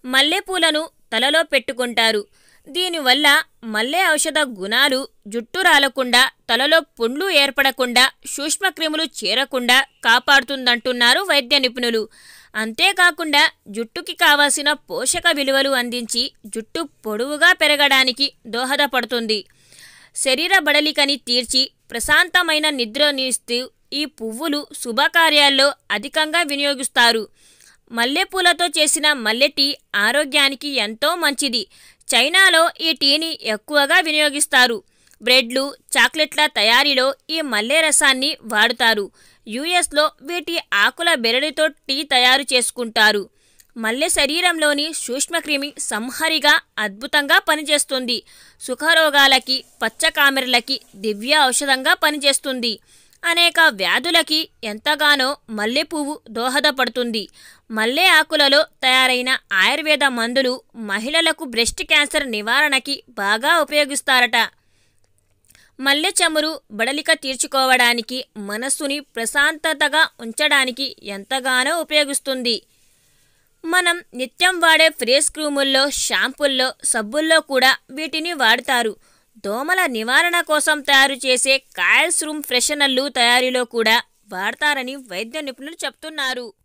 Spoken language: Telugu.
మల్లెపూలను తలలో పెట్టుకుంటారు దీనివల్ల మల్లె ఔషధ గుణాలు జుట్టు రాలకుండా తలలో పుండ్లు ఏర్పడకుండా సూక్ష్మక్రిములు చేరకుండా కాపాడుతుందంటున్నారు వైద్య నిపుణులు అంతేకాకుండా జుట్టుకి కావాల్సిన పోషక విలువలు అందించి జుట్టు పొడవుగా పెరగడానికి దోహదపడుతుంది శరీర బడలికని తీర్చి ప్రశాంతమైన నిద్రనిస్తూ ఈ పువ్వులు శుభకార్యాల్లో అధికంగా వినియోగిస్తారు మల్లెపూలతో చేసిన మల్లె టీ ఆరోగ్యానికి ఎంతో మంచిది చైనాలో ఈ టీని ఎక్కువగా వినియోగిస్తారు బ్రెడ్లు చాక్లెట్ల తయారీలో ఈ మల్లె రసాన్ని వాడుతారు యుఎస్లో వీటి ఆకుల బెరడుతో టీ తయారు చేసుకుంటారు మల్లె శరీరంలోని సూక్ష్మక్రిమి సంహరిగా అద్భుతంగా పనిచేస్తుంది సుఖరోగాలకి పచ్చకామెరలకి దివ్య ఔషధంగా పనిచేస్తుంది అనేక వ్యాధులకి ఎంతగానో మల్లె పువ్వు దోహదపడుతుంది మల్లె ఆకులలో తయారైన ఆయుర్వేద మందులు మహిళలకు బ్రెస్ట్ క్యాన్సర్ నివారణకి బాగా ఉపయోగిస్తారట మల్లె చమురు బడలిక తీర్చుకోవడానికి మనస్సుని ప్రశాంతతగా ఉంచడానికి ఎంతగానో ఉపయోగిస్తుంది మనం నిత్యం వాడే ఫేస్ క్రీముల్లో షాంపుల్లో సబ్బుల్లో కూడా వీటిని వాడతారు దోమల నివారణ కోసం తయారు చేసే కాయల్స్ రూమ్ ఫ్రెషనర్లు తయారీలో కూడా వాడతారని వైద్య నిపుణులు చెప్తున్నారు